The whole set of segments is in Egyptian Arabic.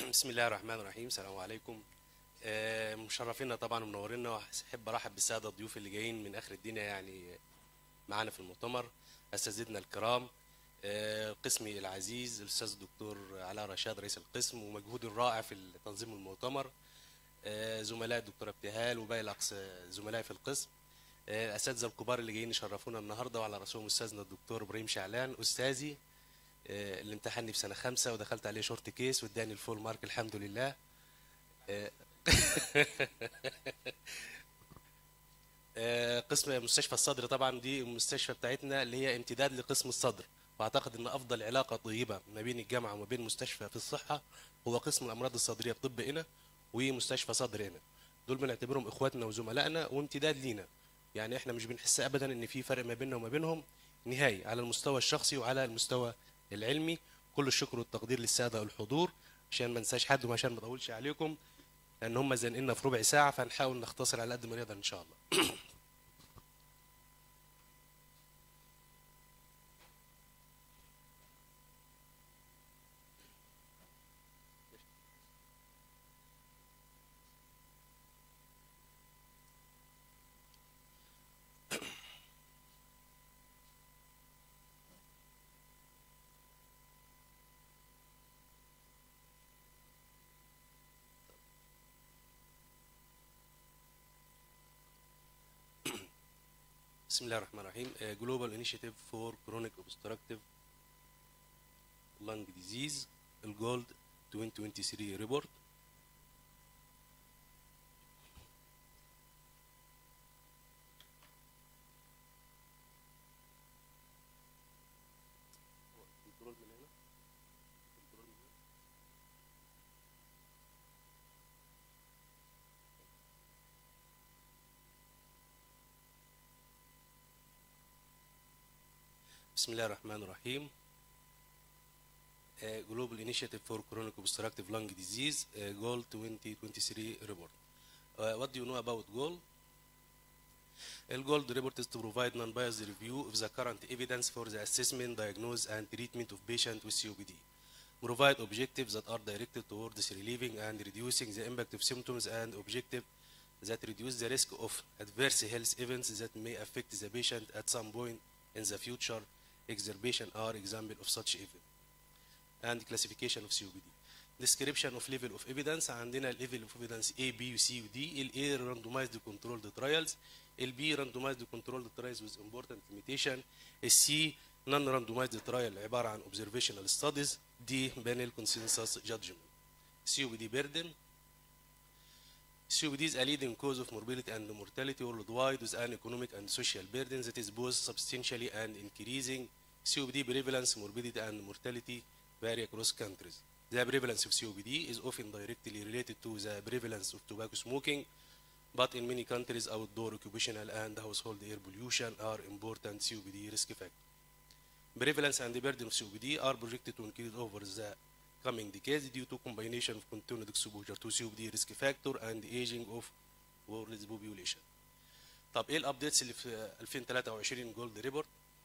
بسم الله الرحمن الرحيم السلام عليكم آه، مشرفينا طبعا ومنورينا واحب ارحب بالساده الضيوف اللي جايين من اخر الدنيا يعني معانا في المؤتمر اساتذتنا الكرام آه، قسمي العزيز الاستاذ الدكتور علاء رشاد رئيس القسم ومجهوده الرائع في تنظيم المؤتمر آه، زملاء الدكتور ابتهال وباقي الأقس- زملائي في القسم آه، الاساتذه الكبار اللي جايين يشرفونا النهارده وعلى راسهم استاذنا الدكتور ابراهيم شعلان استاذي آه، اللي امتحني في سنه خمسه ودخلت عليه شورت كيس واداني الفول مارك الحمد لله آه، آه، قسم مستشفى الصدر طبعا دي المستشفى بتاعتنا اللي هي امتداد لقسم الصدر واعتقد ان افضل علاقه طيبه ما بين الجامعه وما بين مستشفى في الصحه هو قسم الامراض الصدريه بطب هنا ومستشفى صدر هنا دول بنعتبرهم اخواتنا وزملائنا وامتداد لينا يعني احنا مش بنحس ابدا ان في فرق ما بيننا وما بينهم نهائي على المستوى الشخصي وعلى المستوى العلمي كل الشكر والتقدير للساده الحضور عشان ما ننساش حد وعشان ما اطولش عليكم لان هم زنقلنا في ربع ساعه فهنحاول نختصر على قد ما نقدر ان شاء الله بسم الله الرحمن الرحيم Uh, Global Initiative for Chronic Obstructive Lung Disease الجولد 2023 ريبورت بسم الله الرحمن الرحيم Uh, Global Initiative for Chronic Obstructive Lung Disease uh, GOL 2023 report. Uh, what do you know about GOL? The GOLD report is to provide non-biased review of the current evidence for the assessment, diagnosis, and treatment of patients with COPD. Provide objectives that are directed towards relieving and reducing the impact of symptoms and objectives that reduce the risk of adverse health events that may affect the patient at some point in the future. Exacerbation are example of such event. and classification of COPD. Description of level of evidence عندنا level of evidence A, B, C و D. ال A randomized controlled trials. ال B randomized controlled trials with important limitation. ال C non randomized trial عبارة عن observational studies. D panel consensus judgment. COPD burden. COPD is a leading cause of morbidity and mortality worldwide with an economic and social burden that is both substantially and increasing. COPD prevalence, morbidity, and mortality vary across countries. The prevalence of COPD is often directly related to the prevalence of tobacco smoking, but in many countries, outdoor occupational and household air pollution are important COPD risk factors. Prevalence and the burden of COPD are projected to increase over the coming decades due to combination of continued exposure to COPD risk factor and aging of world population. طب ايه الابديتس اللي في 2023 جولد ريبورت؟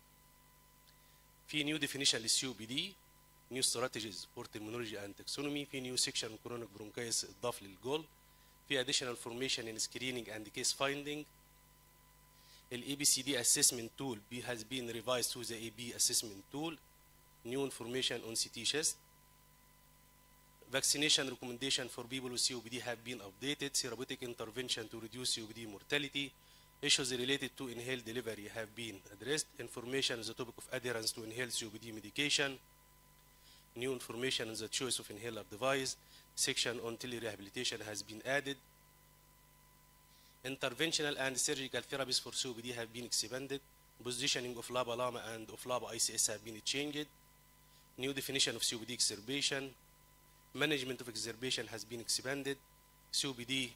في نيو ديفينيشن للسي او بي دي نيو ستراتيجيز فور ترمينولوجي اند تكسونومي في نيو سيكشن كرونيك برونكايس اتضاف للجولد في اديشنال فورميشن ان سكريننج اند كيس فايندنج الاي بي سي دي اسسمنت تول بي has been revised to the AB assessment tool new information on CT chest vaccination recommendation for people with COPD have been updated therapeutic intervention to reduce COPD mortality issues related to inhaled delivery have been addressed information on the topic of adherence to inhaled COPD medication new information on the choice of inhaler device, section on telerehabilitation has been added. Interventional and surgical therapies for COPD have been expanded. Positioning of LABA LAMA and of LABA ICS have been changed. New definition of COPD exacerbation. Management of exacerbation has been expanded. COPD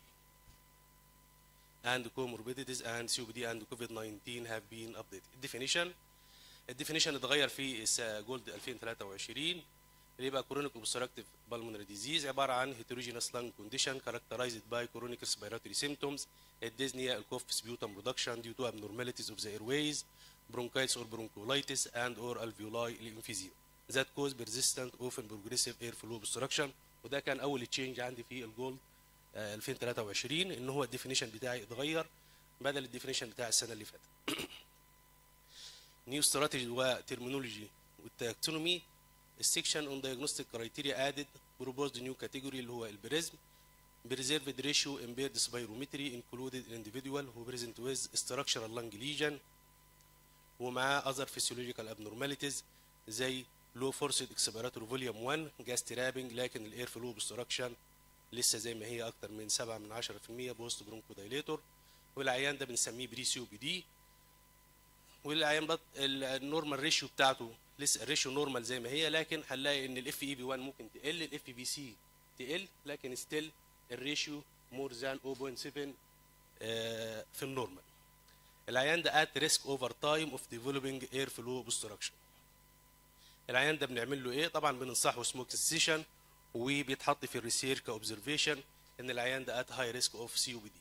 and comorbidities and COPD and COVID-19 have been updated. Definition الديفينيشن اتغير في جولد 2023 اللي يبقى chronic obstructive pulmonary disease عباره عن heterogeneous lung condition characterized by chronic respiratory symptoms الديزنيا الكوف sputum production due to abnormalities of the airways bronchitis or bronchiolitis and or alveoli emphysema that cause persistent often progressive airflow obstruction وده كان اول تشينج عندي في الجولد آه، 2023 ان هو الديفينيشن بتاعي اتغير بدل الديفينيشن بتاع السنه اللي فاتت نيو استراتيجي وترمينولوجي والتاكسونومي السكشن اون دايجنوستيك كرايتيريا ادد بروبوزد نيو كاتيجوري اللي هو البريزم preserved ratio impaired spirometry included an individual who present with structural lung lesion ومعاه other physiological abnormalities زي low forced expiratory volume 1 gas trapping لكن الاير فلو obstruction لسه زي ما هي اكتر من 7 من 10% بوست برونكودايليتور والعيان ده بنسميه بري سي بي دي والعيان بط النورمال ريشيو بتاعته لسه الريشيو نورمال زي ما هي لكن هنلاقي ان الاف اي بي 1 ممكن تقل الاف بي سي تقل لكن ستيل الريشيو مور ذان 0.7 آه، في النورمال العيان ده at risk over time of developing air flow obstruction العيان ده بنعمل له ايه طبعا بننصحه سموك سيشن وبيتحط في الريسير كاوبزرفيشن ان العيان ده at high risk of COPD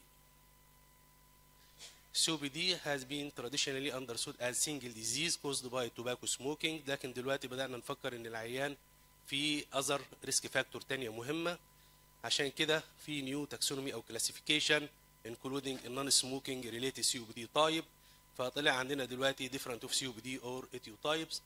COPD has been traditionally understood as single disease caused by tobacco smoking لكن دلوقتي بدأنا نفكر ان العيان في other risk factor تانية مهمة عشان كده في نيو تاكسونومي او كلاسيفيكيشن including non smoking related COPD type فطلع عندنا دلوقتي different of COPD or etiotypes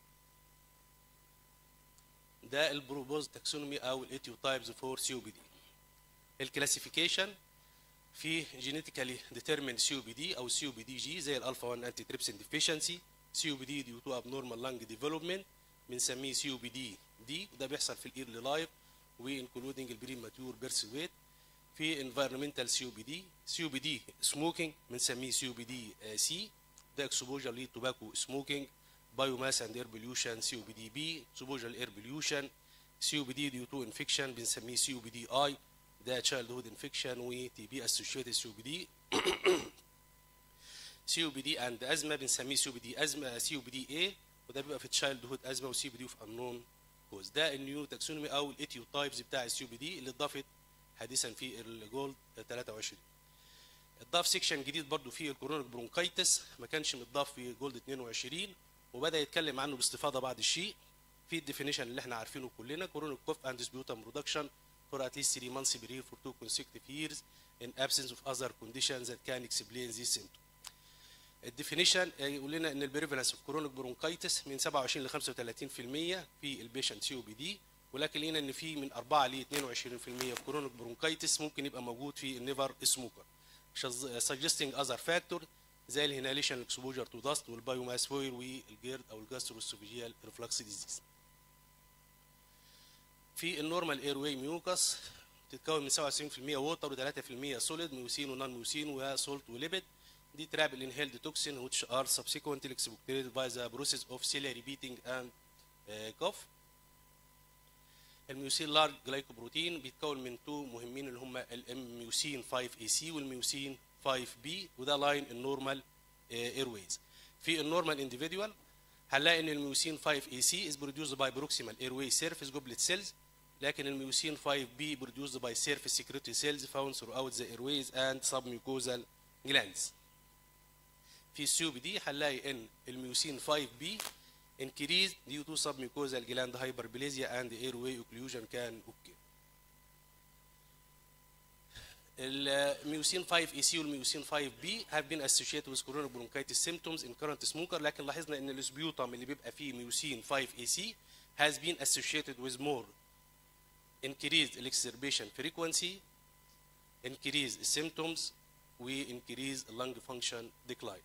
ده البروبوز تاكسونومي او الاتيوتايبز فور COPD الكلاسيفيكيشن في جينيتيكالي ديترمين سي بي دي او سي بي دي جي زي الالفا 1 انتي تريبسين ديفيشنسي سي بي دي ديو تو ابنورمال لانج ديفلوبمنت بنسميه سي بي دي دي وده بيحصل في الايرلي لايف وانكلودنج البري ماتيور بيرث ويت في انفيرمنتال سي بي دي سي بي دي سموكينج بنسميه سي بي دي سي ده اكسبوجر للتوباكو سموكينج بايو ماس اند اير بوليوشن سي بي دي بي اكسبوجر لاير بوليوشن سي بي دي ديو تو انفكشن بنسميه سي بي دي اي ده تشايلد هود انفكشن وتي بي اسوشيتد سي بي دي سي بي دي اند ازمه بنسميه سي بي دي ازمه سي بي دي اي وده بيبقى في تشايلد هود ازمه وسي بي دي في انون كوز ده النيو تاكسونومي او الاتيو تايبز بتاع السي بي دي اللي اتضافت حديثا في الجولد 23 اتضاف سيكشن جديد برضو في الكورونيك برونكايتس ما كانش متضاف في جولد 22 وبدا يتكلم عنه باستفاضه بعض الشيء في الديفينيشن اللي احنا عارفينه كلنا كورونيك كوف اند سبيوتم برودكشن for at least three months period for two consecutive years in absence of other conditions that can explain this symptom. الديفينيشن يقول لنا ان البريفالنس اوف كورونيك برونكايتس من 27 ل 35% في البيشنت سي او بي دي ولكن لقينا ان في من 4 ل 22% في كورونيك برونكايتس ممكن يبقى موجود في النيفر سموكر suggesting other factor زي الهيناليشن اكسبوجر تو داست والبايوماس فويل والجيرد او الجاستروسوفيجيال ريفلكس ديزيز في النورمال اير واي ميوكس تتكون من 97% ووتر و3% سوليد ميوسين ونون ميوسين وسولت وليبيد دي تراب الانهيلد توكسين which are subsequently excreted by the process of ciliary beating and uh, cough الميوسين لارج جلايكوبروتين بيتكون من تو مهمين اللي هم الميوسين 5 اي سي والميوسين 5 بي وده لاين النورمال اير ويز في النورمال انديفيدوال هنلاقي ان الميوسين 5 اي سي از بروديوسد باي بروكسيمال اير واي سيرفيس جوبلت سيلز لكن الميوسين 5 بي بروديوسد باي سيرفيس سكريتري سيلز فاوند ثرو اوت ذا اير ويز اند سب ميوكوزال جلاندز في السيو بي دي هنلاقي ان الميوسين 5 بي increased due to submucosal gland hyperplasia and airway occlusion can occur. الميوسين 5 اي سي والميوسين 5 بي have been associated with chronic bronchitis symptoms in current smoker لكن لاحظنا ان السبيوتام اللي بيبقى فيه ميوسين 5 اي سي has been associated with more increased exacerbation frequency increased symptoms و increased lung function decline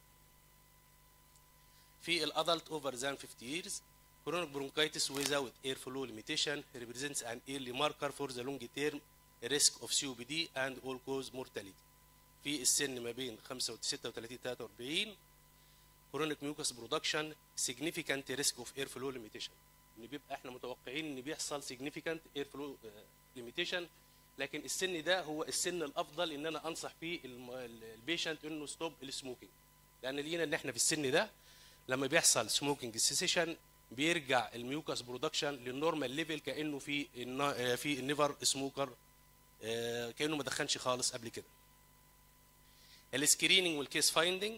في الادلت over than 50 years chronic bronchitis without airflow limitation represents an early marker for the long term risk of COPD and all cause mortality في السن ما بين 36 43 chronic mucus production significant risk of airflow limitation ان بيبقى احنا متوقعين ان بيحصل significant airflow limitation لكن السن ده هو السن الافضل ان انا انصح فيه البيشنت انه ستوب السموكينج لان لقينا ان احنا في السن ده لما بيحصل سموكينج سيسيشن بيرجع الميوكاس برودكشن للنورمال ليفل كانه في النا- في النيفر سموكر آه، كانه ما دخنش خالص قبل كده السكريننج والكيس فايندنج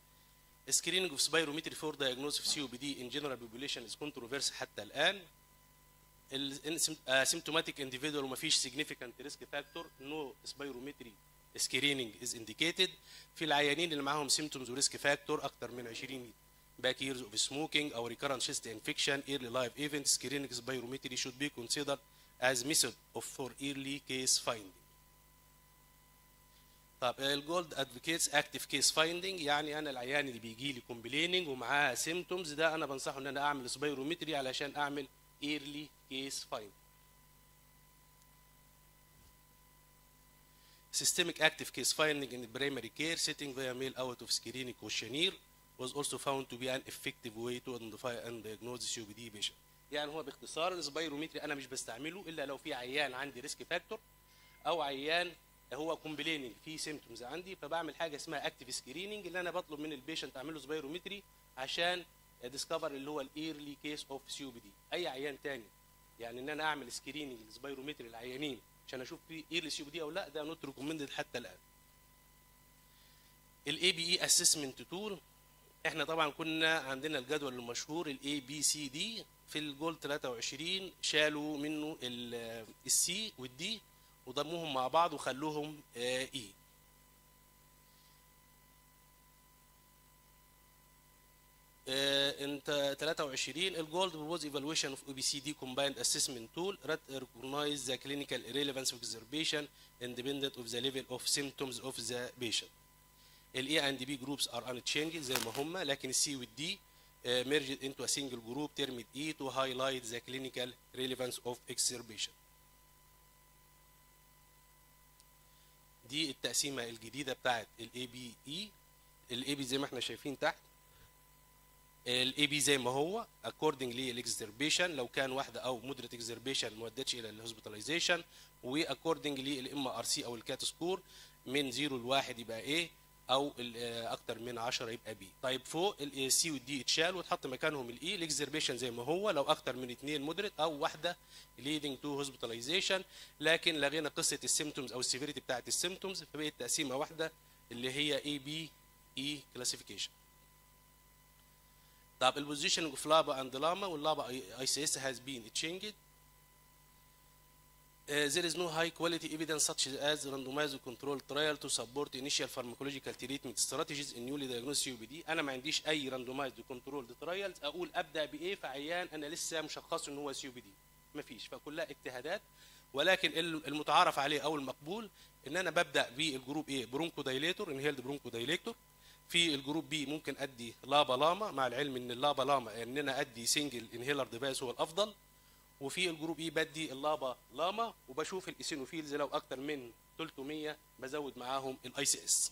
سكريننج اوف سبايرومتري فور diagnosis of COPD in general population is controversy حتى الان السيمتوماتيك individual ومفيش significant risk factor no spirometry screening is indicated في العيانين اللي معاهم symptoms وريسك فاكتور اكتر من 20 back years of smoking او recurrent chest infection early life event screening spirometry should be considered as method of for early case finding طب الجولد ادفوكيتس اكتيف كيس فايندنج يعني انا العيان اللي بيجي لي كومبليننج ومعاه سيمتومز ده انا بنصحه ان انا اعمل سبيرومتري علشان اعمل ايرلي كيس فايند Systemic active case finding in primary care setting via mail out of screening questionnaire was also found to be an effective way to identify and diagnose COPD patient. يعني هو باختصار السبيرومتري انا مش بستعمله الا لو في عيان عندي ريسك فاكتور او عيان هو كومبليننج في سيمتومز عندي فبعمل حاجه اسمها اكتيف سكريننج اللي انا بطلب من البيشنت اعمل له سبيرومتري عشان ديسكفر اللي هو الايرلي كيس اوف سي بي دي اي عيان تاني يعني ان انا اعمل سكريننج سبيرومتري للعيانين عشان اشوف في ايرلي سي بي دي او لا ده نوت ريكومندد حتى الان الاي بي اي اسسمنت تول احنا طبعا كنا عندنا الجدول المشهور الاي بي سي دي في الجول 23 شالوا منه السي والدي وضموهم مع بعض وخلوهم اي انت 23 الجولد proposed evaluation of OBCD combined assessment tool recognize the clinical relevance of observation independent of the level of symptoms of the patient. ال A and B groups are unchanged زي ما هم لكن ال C وال D uh, merged into a single group termed E to highlight the clinical relevance of exacerbation. دي التقسيمه الجديده بتاعت الاي بي اي الاي بي زي ما احنا شايفين تحت الاي بي زي ما هو according للاكزربيشن لو كان واحده او مودريت اكزربيشن ما ودتش الى الهوسبيتاليزيشن واكوردنج للام ار سي او الكات سكور من 0 ل 1 يبقى ايه او اكتر من 10 يبقى بي طيب فوق السي والدي اتشال وتحط مكانهم الاي الاكزربيشن زي ما هو لو اكتر من اثنين مودريت او واحده leading to hospitalization لكن لغينا قصه السيمتومز او السيفيريتي بتاعت السيمتومز فبقت تقسيمه واحده اللي هي اي بي اي كلاسيفيكيشن طب البوزيشن اوف لابا اند لاما واللابا اي سي اس هاز بين changed Uh, there is no high quality evidence such as randomized control trial to support initial pharmacological treatment strategies in newly diagnosed COPD انا ما عنديش اي randomized controlled trials اقول ابدا بايه في عيان انا لسه مشخصه ان هو COPD ما فيش فكلها اجتهادات ولكن المتعارف عليه او المقبول ان انا ببدا بالجروب ايه برونكو دايليتور انهيلد برونكو دايليتور في الجروب بي ممكن ادي لابا لاما مع العلم ان اللابا لاما ان انا ادي سنجل انهيلر ديفايس هو الافضل وفي الجروب اي بدي اللابا لاما وبشوف الايسينوفيلز لو اكتر من 300 بزود معاهم الاي سي اس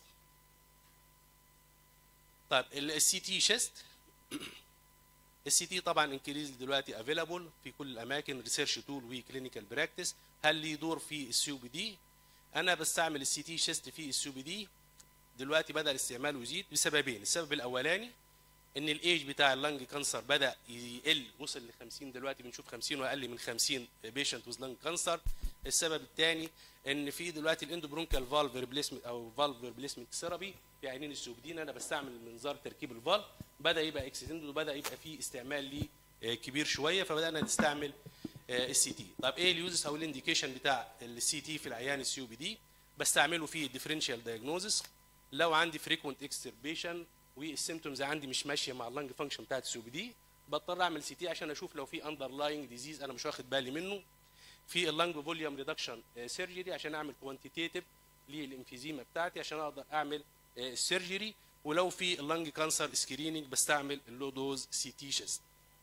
طيب السي تي شيست السي تي طبعا انكريز دلوقتي افيلابل في كل الاماكن ريسيرش تول وكلينيكال براكتس هل ليه دور في السي بي دي انا بستعمل السي تي شيست في السي بي دي دلوقتي بدا الاستعمال يزيد بسببين السبب الاولاني ان الايج بتاع اللنج كانسر بدا يقل وصل ل 50 دلوقتي بنشوف 50 واقل من 50 بيشنت ويز لنج كانسر السبب الثاني ان في دلوقتي الاندوبرونكال فالف ريبليسمنت او فالف ريبليسمنت ثيرابي في عينين السوبدين انا بستعمل منظار تركيب الفالف بدا يبقى اكسيدنت وبدا يبقى في استعمال ليه كبير شويه فبدانا نستعمل السي تي طب ايه اليوزز او الانديكيشن بتاع السي تي في العيان السي بي دي بستعمله في ديفرنشال دايجنوزس لو عندي فريكوينت اكستربيشن والسيمتومز عندي مش ماشيه مع اللنج فانكشن بتاعت السي بي دي بضطر اعمل سي تي عشان اشوف لو في اندرلاينج ديزيز انا مش واخد بالي منه في اللنج فوليوم ريدكشن سيرجري عشان اعمل كوانتيتيف للانفيزيما بتاعتي عشان اقدر اعمل السيرجري ولو في اللنج كانسر سكريننج بستعمل اللو دوز سي تي شيست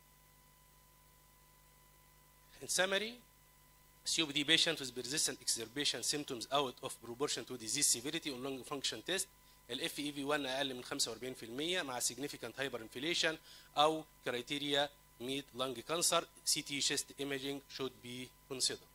In summary, COPD patient with persistent exacerbation symptoms out of proportion to disease severity on lung function test الاف اي في 1 اقل من 45% مع significant hyperinflation او criteria meet lung cancer CT chest imaging should be considered.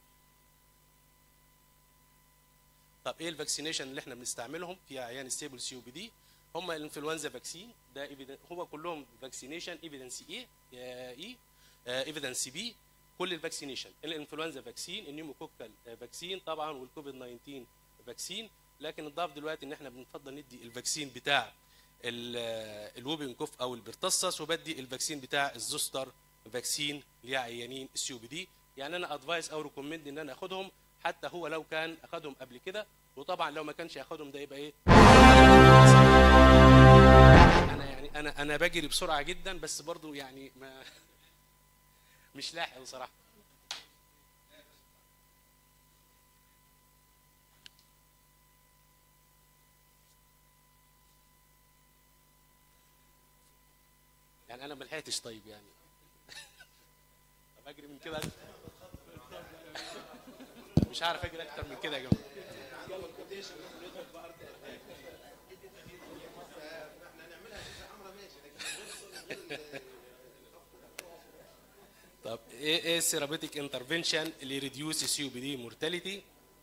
طب ايه الفاكسينيشن اللي احنا بنستعملهم في عيان ستيبل سي او بي دي هم الانفلونزا فاكسين ده هو كلهم فاكسينيشن ايفيدنس ايه اي ايفيدنس بي كل الفاكسينيشن الانفلونزا فاكسين النيوموكوكال فاكسين طبعا والكوفيد 19 فاكسين لكن الضاف دلوقتي ان احنا بنفضل ندي الفاكسين بتاع الوبن كوف او البرتصص وبدي الفاكسين بتاع الزوستر فاكسين لعيانين السي بي دي يعني انا ادفايس او ريكومند ان انا اخدهم حتى هو لو كان اخدهم قبل كده وطبعا لو ما كانش ياخدهم ده يبقى ايه انا يعني انا انا بجري بسرعه جدا بس برضو يعني ما مش لاحق بصراحه يعني انا ما لحقتش طيب يعني طب اجري من كده مش عارف اجري اكتر من كده يا جماعه طب ايه ايه الثيرابيوتيك انترفنشن اللي ريديوس سي بي دي مورتاليتي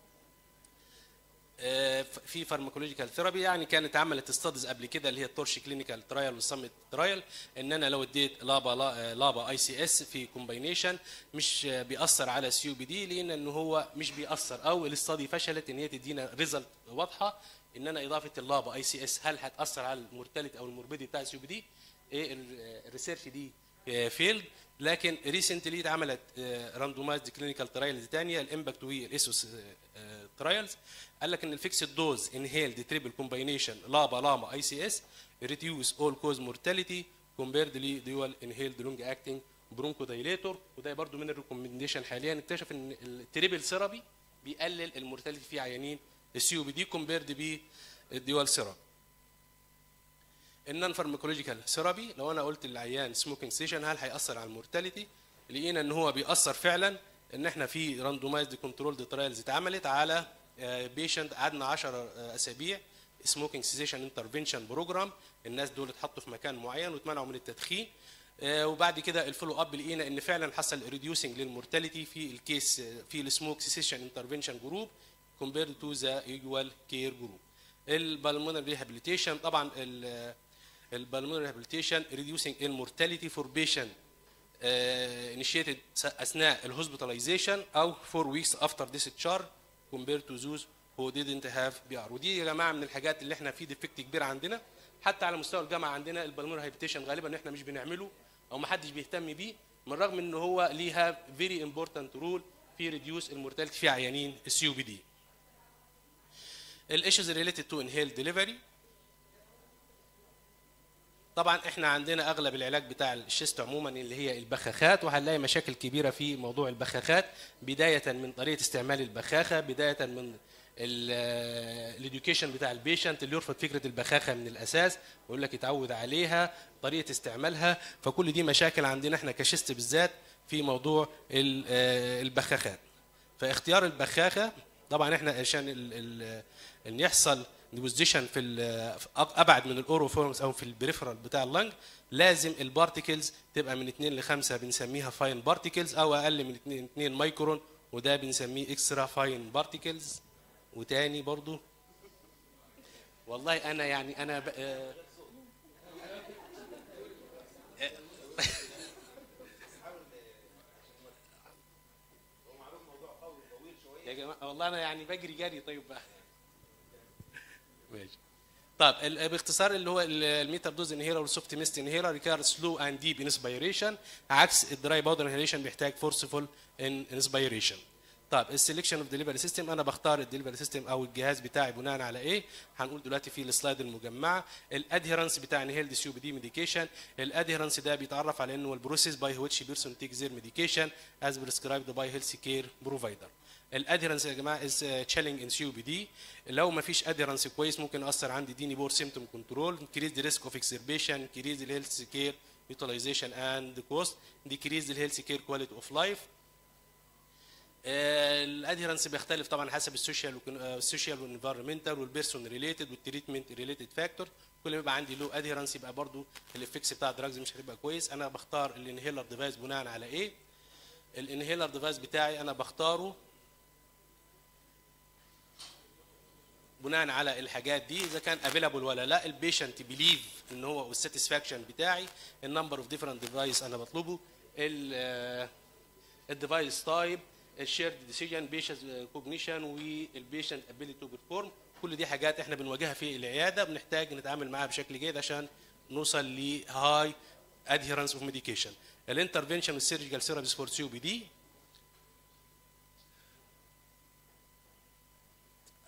في فارماكولوجيكال ثيرابي يعني كانت عملت ستاديز قبل كده اللي هي التورش كلينيكال ترايل والسمت ترايل ان انا لو اديت لابا لابا اي سي اس في كومباينيشن مش بيأثر على سي بي دي لان ان هو مش بيأثر او الاستادي فشلت ان هي تدينا ريزلت واضحه ان انا اضافه اللابا اي سي اس هل هتاثر على المورتاليتي او الموربيدي بتاع السي بي دي ايه الريسيرش دي فيلد لكن ريسنتلي اتعملت راندومايزد كلينيكال ترايلز ثانيه الامباكت والاسوس ترايلز قال لك ان الفيكسد دوز انهيلد تريبل كومباينيشن لابا لاما اي سي اس ريديوس اول كوز مورتاليتي كومبيرد لدول انهيلد لونج اكتنج برونكو دايليتور وده برضو من الريكومنديشن حاليا اكتشف ان التريبل ثيرابي بيقلل المورتاليتي في عيانين السي او بي دي كومبيرد بالدول ثيرابي النون فارماكولوجيكال ثيرابي لو انا قلت للعيان سموكينج سيشن هل هياثر على المورتاليتي لقينا ان هو بيأثر فعلا ان احنا في راندومايزد كنترول ترايلز اتعملت على بيشنت قعدنا 10 اسابيع سموكينج سيشن انترفنشن بروجرام الناس دول اتحطوا في مكان معين واتمنعوا من التدخين وبعد كده الفولو اب لقينا ان فعلا حصل ريديوسنج للمورتاليتي في الكيس في السموك سيشن انترفنشن جروب كومبيرد تو ذا يوجوال كير جروب البالمونر ريهابيليتيشن طبعا البالمونر ريهابيليتيشن ريديوسنج المورتاليتي فور بيشنت انيشيتد اثناء الهوسبيتاليزيشن او 4 ويكس افتر discharge compared to those who didn't have BR ودي يا جماعه من الحاجات اللي احنا في ديفكت كبير عندنا حتى على مستوى الجامعه عندنا البالمونر ريهابيليتيشن غالبا احنا مش بنعمله او ما حدش بيهتم بيه من رغم ان هو ليها فيري امبورتنت رول في ريديوس المورتاليتي في عيانين السي او بي دي الايشوز ريليتد تو انهيل ديليفري طبعا احنا عندنا اغلب العلاج بتاع الشيست عموما اللي هي البخاخات وهنلاقي مشاكل كبيره في موضوع البخاخات بدايه من طريقه استعمال البخاخه بدايه من الاديوكيشن بتاع البيشنت اللي يرفض فكره البخاخه من الاساس ويقول لك يتعود عليها طريقه استعمالها فكل دي مشاكل عندنا احنا كشيست بالذات في موضوع البخاخات فاختيار البخاخه طبعا احنا عشان ان يحصل ديبوزيشن في ابعد من الاوروفورمز او في البريفرال بتاع اللنج لازم البارتيكلز تبقى من 2 ل 5 بنسميها فاين بارتيكلز او اقل من 2 2 مايكرون وده بنسميه اكسترا فاين بارتيكلز وتاني برضو والله انا يعني انا ب... يا جماعه والله انا يعني بجري جري طيب بقى ماشي طيب باختصار اللي هو الميتر دوز انهيلر والسوفت ميست انهيلر ريكار سلو اند ديب انسبيريشن عكس الدراي باودر انهيليشن بيحتاج فورسفول انسبيريشن طيب السلكشن اوف ديليفري سيستم انا بختار الديليفري سيستم او الجهاز بتاعي بناء على ايه هنقول دلوقتي في السلايد المجمعه الادهيرنس بتاع انهيلد سيو بي دي ميديكيشن الادهيرنس ده بيتعرف على انه البروسيس باي ويتش بيرسون تيك زير ميديكيشن از بريسكرايبد باي هيلث كير بروفايدر الادهيرنس يا جماعه از تشيلنج ان سي بي دي لو ما فيش ادهيرنس كويس ممكن ياثر عندي ديني بور سيمتوم كنترول انكريز ذا ريسك اوف اكسربيشن انكريز الهيلث كير utilization and cost decrease the health care quality of life الادهيرنس بيختلف طبعا حسب السوشيال السوشيال والانفيرمنتال والبيرسون ريليتد والتريتمنت ريليتد فاكتور كل ما يبقى عندي لو ادهيرنس يبقى برضو الافكس بتاع الدراجز مش هيبقى كويس انا بختار الانهيلر ديفايس بناء على ايه الانهيلر ديفايس بتاعي انا بختاره بناء على الحاجات دي اذا كان افيلابل ولا لا البيشنت بيليف ان هو والساتسفاكشن بتاعي النمبر اوف ديفرنت ديفايس انا بطلبه الديفايس تايب الشيرد ديسيجن بيشنت كوجنيشن والبيشنت ابيليتي تو بيرفورم كل دي حاجات احنا بنواجهها في العياده بنحتاج نتعامل معاها بشكل جيد عشان نوصل لهاي ادهيرنس اوف ميديكيشن الانترفنشن والسيرجيكال ثيرابيز فور سي بي دي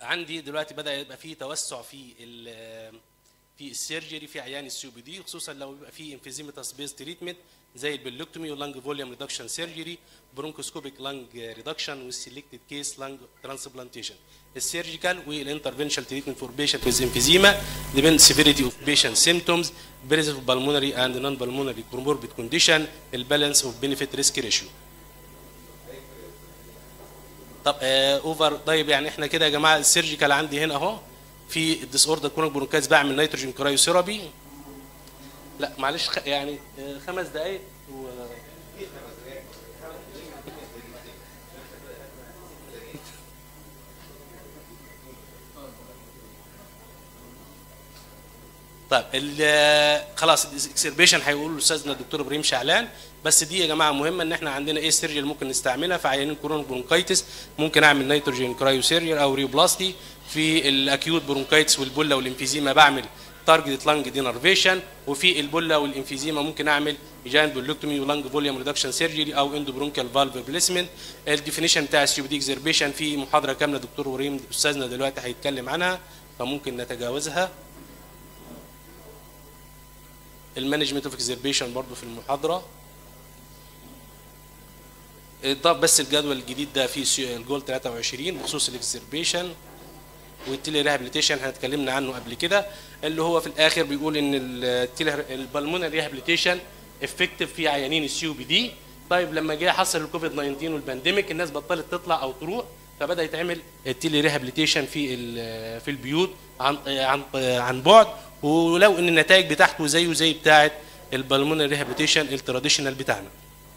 عندي دلوقتي بدا يبقى في توسع في ال في السيرجري في عيان السي بي دي خصوصا لو بيبقى في انفيزيمتاس بيز تريتمنت زي البلوكتومي واللانج فوليوم ريدكشن سيرجري برونكوسكوبيك لانج ريدكشن والسيلكتد كيس لانج ترانسبلانتيشن السيرجيكال والانترفنشال تريتمنت فور بيشنت ويز انفيزيما depend severity of patient symptoms presence of pulmonary and non-pulmonary comorbid condition البالانس اوف بنفيت ريسك ريشيو طب اوفر طيب يعني احنا كده يا جماعه السيرجيكال عندي هنا اهو في الديس اوردر كرونيك برونكايتس بعمل نيتروجين كرايوثيرابي لا معلش خ... يعني آه، خمس دقائق و... طيب ال- خلاص الاكسربيشن هيقول استاذنا الدكتور ابراهيم شعلان بس دي يا جماعه مهمه ان احنا عندنا ايه سيرجل ممكن نستعملها في عيانين كورونيك برونكايتس ممكن اعمل نيتروجين كرايو سيرجل او ريوبلاستي في الاكيوت برونكايتس والبولا والانفيزيما بعمل تارجت لانج دينرفيشن وفي البولا والانفيزيما ممكن اعمل جاين بولوكتومي ولانج فوليوم ريدكشن سيرجري او اندو برونكال فالف بليسمنت الديفينيشن بتاع السي دي اكزربيشن في محاضره كامله دكتور وريم استاذنا دلوقتي هيتكلم عنها فممكن نتجاوزها المانجمنت اوف اكزربيشن برضه في المحاضره طب بس الجدول الجديد ده فيه سي- الجول 23 بخصوص الاكزربيشن والتيلي ريهابيليتيشن احنا اتكلمنا عنه قبل كده اللي هو في الاخر بيقول ان البلمونر ريهابيليتيشن افكتيف في عيانين السي بي دي طيب لما جه حصل الكوفيد 19 والبانديميك الناس بطلت تطلع او تروح فبدا يتعمل التيلي ريهابيليتيشن في ال- في البيوت عن عن عن بعد ولو ان النتائج بتاعته زيه زي بتاعه البلمونر ريهابيليتيشن التراديشنال بتاعنا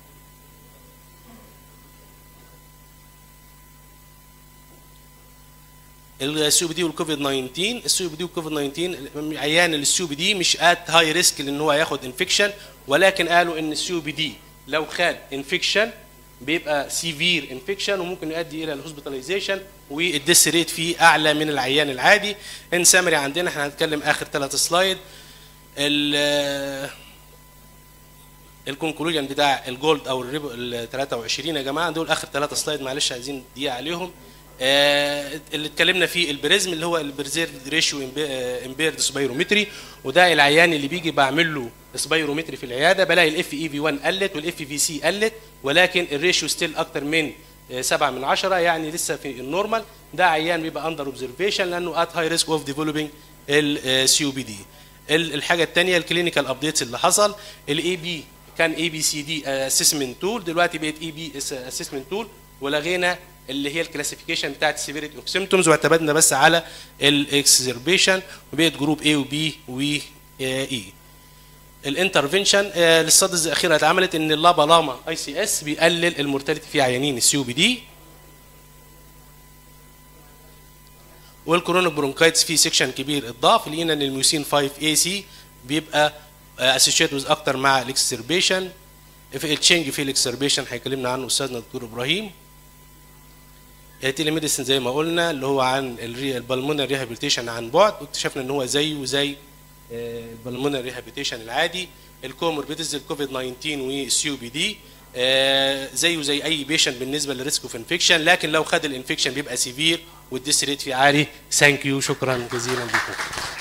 السي بي دي والكوفيد 19 السي بي دي والكوفيد 19 عيان السي بي دي مش ات هاي ريسك لان هو ياخد انفكشن ولكن قالوا ان السي بي دي لو خد انفكشن بيبقى سيفير انفكشن وممكن يؤدي الى الهوسبيتاليزيشن والديس ريت فيه اعلى من العيان العادي ان سامري عندنا احنا هنتكلم اخر ثلاث سلايد ال الكونكلوجن بتاع الجولد او الريبو ال 23 يا جماعه دول اخر ثلاثه سلايد معلش عايزين دقيقه عليهم آه، اللي اتكلمنا فيه البريزم اللي هو البريزيرف ريشيو امبيرد سبايرومتري وده العيان اللي بيجي بعمل له سبايرومتري في العياده بلاقي الاف اي في 1 قلت والاف في سي قلت ولكن الريشيو ستيل اكتر من 7 من 10 يعني لسه في النورمال ده عيان بيبقى اندر اوبزرفيشن لانه ات هاي ريسك اوف ديفلوبينج السي او بي دي الحاجه الثانيه الكلينيكال ابديتس اللي حصل الاي بي كان اي بي سي دي اسسمنت تول دلوقتي بقت اي بي اسسمنت تول ولغينا اللي هي الكلاسيفيكيشن بتاعت السيفيريتي اوف سيمتومز واعتمدنا بس على الاكسربيشن وبقت جروب اي وبي واي الانترفنشن للصدز الاخيره اتعملت ان اللابا لاما اي سي اس بيقلل المورتاليتي في عيانين السي او بي دي والكورونيك برونكايتس في سيكشن كبير اتضاف لقينا ان الميوسين 5 اي سي بيبقى اسوشيت ويز اكتر مع الاكسربيشن في التشينج في الاكسربيشن هيكلمنا عنه استاذنا الدكتور ابراهيم التيلي ميديسن زي ما قلنا اللي هو عن البلمونر ريهابيليتيشن عن بعد واكتشفنا ان هو زيه زي البلمونر ريهابيليتيشن العادي الكوموربيدز الكوفيد 19 والسي بي دي زيه زي اي بيشنت بالنسبه للريسك اوف انفكشن لكن لو خد الانفكشن بيبقى سيفير والديس ريت فيه عالي ثانك يو شكرا جزيلا لكم